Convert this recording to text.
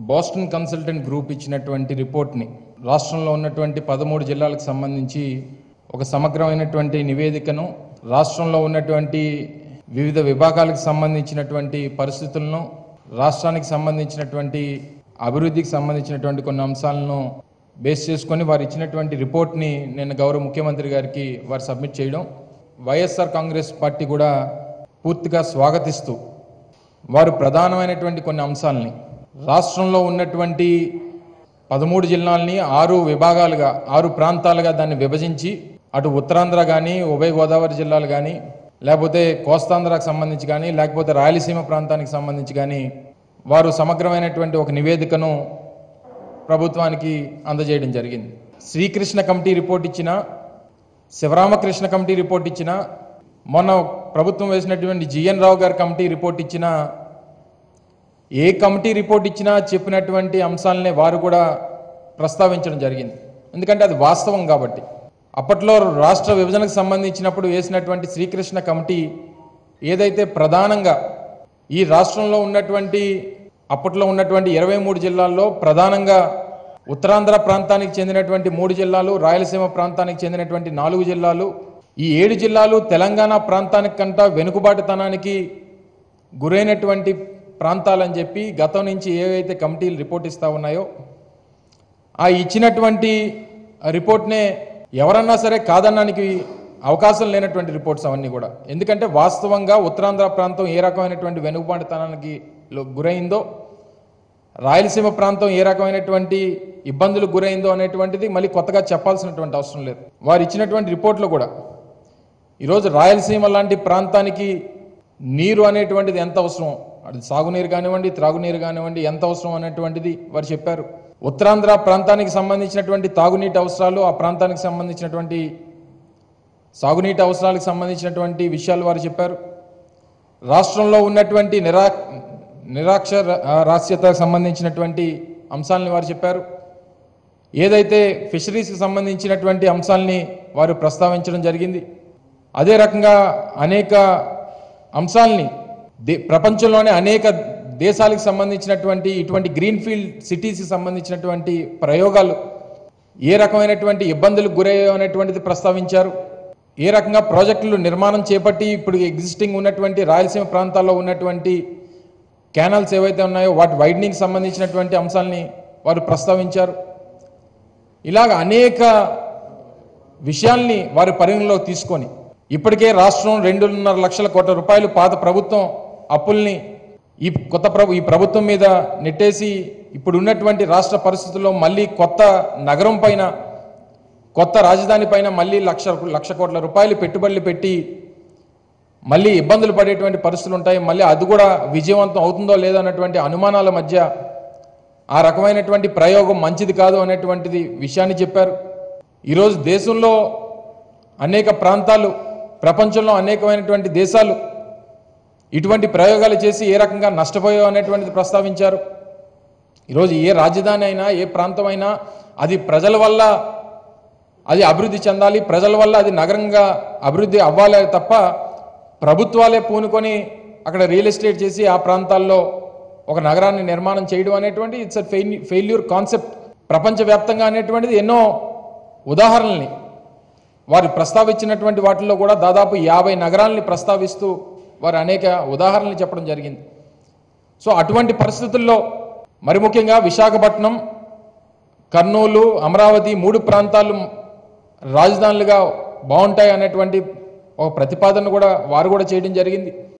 Boston consultant group ఇచ్చినటువంటి రిపోర్ట్ని రాష్ట్రంలో ఉన్నటువంటి పదమూడు జిల్లాలకు సంబంధించి ఒక సమగ్రమైనటువంటి నివేదికను రాష్ట్రంలో ఉన్నటువంటి వివిధ విభాగాలకు సంబంధించినటువంటి పరిస్థితులను రాష్ట్రానికి సంబంధించినటువంటి అభివృద్ధికి సంబంధించినటువంటి కొన్ని అంశాలను బేస్ చేసుకొని వారు ఇచ్చినటువంటి రిపోర్ట్ని నేను గౌరవ ముఖ్యమంత్రి గారికి వారు సబ్మిట్ చేయడం వైఎస్ఆర్ కాంగ్రెస్ పార్టీ కూడా పూర్తిగా స్వాగతిస్తూ వారు ప్రధానమైనటువంటి కొన్ని అంశాలని రాష్ట్రంలో ఉన్నటువంటి పదమూడు జిల్లాల్ని ఆరు విభాగాలుగా ఆరు ప్రాంతాలుగా దాన్ని విభజించి అటు ఉత్తరాంధ్ర కానీ ఉభయ గోదావరి జిల్లాలు కానీ లేకపోతే కోస్తాంధ్రకు సంబంధించి కానీ లేకపోతే రాయలసీమ ప్రాంతానికి సంబంధించి కానీ వారు సమగ్రమైనటువంటి ఒక నివేదికను ప్రభుత్వానికి అందజేయడం జరిగింది శ్రీకృష్ణ కమిటీ రిపోర్ట్ ఇచ్చిన శివరామకృష్ణ కమిటీ రిపోర్ట్ ఇచ్చిన మొన్న ప్రభుత్వం వేసినటువంటి జిఎన్ రావు గారి కమిటీ రిపోర్ట్ ఇచ్చిన ఏ కమిటీ రిపోర్ట్ ఇచ్చినా చెప్పినటువంటి అంశాలనే వారు కూడా ప్రస్తావించడం జరిగింది ఎందుకంటే అది వాస్తవం కాబట్టి అప్పట్లో రాష్ట్ర విభజనకు సంబంధించినప్పుడు వేసినటువంటి శ్రీకృష్ణ కమిటీ ఏదైతే ప్రధానంగా ఈ రాష్ట్రంలో ఉన్నటువంటి అప్పట్లో ఉన్నటువంటి ఇరవై మూడు జిల్లాల్లో ప్రధానంగా ఉత్తరాంధ్ర ప్రాంతానికి చెందినటువంటి మూడు జిల్లాలు రాయలసీమ ప్రాంతానికి చెందినటువంటి నాలుగు జిల్లాలు ఈ ఏడు జిల్లాలు తెలంగాణ ప్రాంతానికి కంటా వెనుకబాటుతనానికి గురైనటువంటి ప్రాంతాలని చెప్పి గతం నుంచి ఏవైతే కమిటీలు రిపోర్ట్ ఇస్తా ఉన్నాయో ఆ ఇచ్చినటువంటి రిపోర్ట్నే ఎవరన్నా సరే కాదనడానికి అవకాశం లేనటువంటి రిపోర్ట్స్ అవన్నీ కూడా ఎందుకంటే వాస్తవంగా ఉత్తరాంధ్ర ప్రాంతం ఏ రకమైనటువంటి వెనుకబాటుతనానికి లో- గురైందో రాయలసీమ ప్రాంతం ఏ రకమైనటువంటి ఇబ్బందులకు గురైందో అనేటువంటిది మళ్ళీ కొత్తగా చెప్పాల్సినటువంటి అవసరం లేదు వారు ఇచ్చినటువంటి రిపోర్ట్లో కూడా ఈరోజు రాయలసీమ లాంటి ప్రాంతానికి నీరు అనేటువంటిది ఎంత అవసరం అది సాగునీరు కానివ్వండి త్రాగునీరు కానివ్వండి ఎంత అవసరం అనేటువంటిది వారు చెప్పారు ఉత్తరాంధ్ర ప్రాంతానికి సంబంధించినటువంటి తాగునీటి అవసరాలు ఆ ప్రాంతానికి సంబంధించినటువంటి సాగునీటి అవసరాలకు సంబంధించినటువంటి విషయాలు వారు చెప్పారు రాష్ట్రంలో ఉన్నటువంటి నిరా నిరాక్షర రాస్యతకు సంబంధించినటువంటి అంశాలని వారు చెప్పారు ఏదైతే ఫిషరీస్కి సంబంధించినటువంటి అంశాలని వారు ప్రస్తావించడం జరిగింది అదే రకంగా అనేక అంశాలని దే ప్రపంచంలోనే అనేక దేశాలకు సంబంధించినటువంటి ఇటువంటి గ్రీన్ఫీల్డ్ సిటీస్కి సంబంధించినటువంటి ప్రయోగాలు ఏ రకమైనటువంటి ఇబ్బందులకు గురయ్యాయో అనేటువంటిది ప్రస్తావించారు ఏ రకంగా ప్రాజెక్టులు నిర్మాణం చేపట్టి ఇప్పుడు ఎగ్జిస్టింగ్ ఉన్నటువంటి రాయలసీమ ప్రాంతాల్లో ఉన్నటువంటి కెనాల్స్ ఏవైతే ఉన్నాయో వాటి వైడనింగ్ సంబంధించినటువంటి అంశాలని వారు ప్రస్తావించారు ఇలాగ అనేక విషయాల్ని వారి పరిగణలో తీసుకొని ఇప్పటికే రాష్ట్రం రెండున్నర లక్షల కోట్ల రూపాయలు పాత ప్రభుత్వం అప్పుల్ని ఈ కొత్త ప్రభు ఈ ప్రభుత్వం మీద నెట్టేసి ఇప్పుడు ఉన్నటువంటి రాష్ట్ర పరిస్థితుల్లో మళ్ళీ కొత్త నగరం పైన కొత్త రాజధాని పైన మళ్ళీ లక్ష లక్ష కోట్ల రూపాయలు పెట్టుబడులు పెట్టి మళ్ళీ ఇబ్బందులు పడేటువంటి పరిస్థితులు ఉంటాయి మళ్ళీ అది కూడా విజయవంతం అవుతుందో లేదో అన్నటువంటి అనుమానాల మధ్య ఆ రకమైనటువంటి ప్రయోగం మంచిది కాదు అనేటువంటిది విషయాన్ని చెప్పారు ఈరోజు దేశంలో అనేక ప్రాంతాలు ప్రపంచంలో అనేకమైనటువంటి దేశాలు ఇటువంటి ప్రయోగాలు చేసి ఏ రకంగా నష్టపోయావు అనేటువంటిది ప్రస్తావించారు ఈరోజు ఏ రాజధాని అయినా ఏ ప్రాంతం అయినా అది ప్రజల వల్ల అది అభివృద్ధి చెందాలి ప్రజల వల్ల అది నగరంగా అభివృద్ధి అవ్వాలి తప్ప ప్రభుత్వాలే పూనుకొని అక్కడ రియల్ ఎస్టేట్ చేసి ఆ ప్రాంతాల్లో ఒక నగరాన్ని నిర్మాణం చేయడం అనేటువంటి ఇట్స్ అ ఫెయిల్యూర్ కాన్సెప్ట్ ప్రపంచవ్యాప్తంగా అనేటువంటిది ఎన్నో ఉదాహరణల్ని వారు ప్రస్తావించినటువంటి వాటిల్లో కూడా దాదాపు యాభై నగరాల్ని ప్రస్తావిస్తూ వారు అనేక ఉదాహరణలు చెప్పడం జరిగింది సో అటువంటి పరిస్థితుల్లో మరి ముఖ్యంగా విశాఖపట్నం కర్నూలు అమరావతి మూడు ప్రాంతాలు రాజధానులుగా బాగుంటాయి అనేటువంటి ఒక ప్రతిపాదన కూడా వారు కూడా చేయడం జరిగింది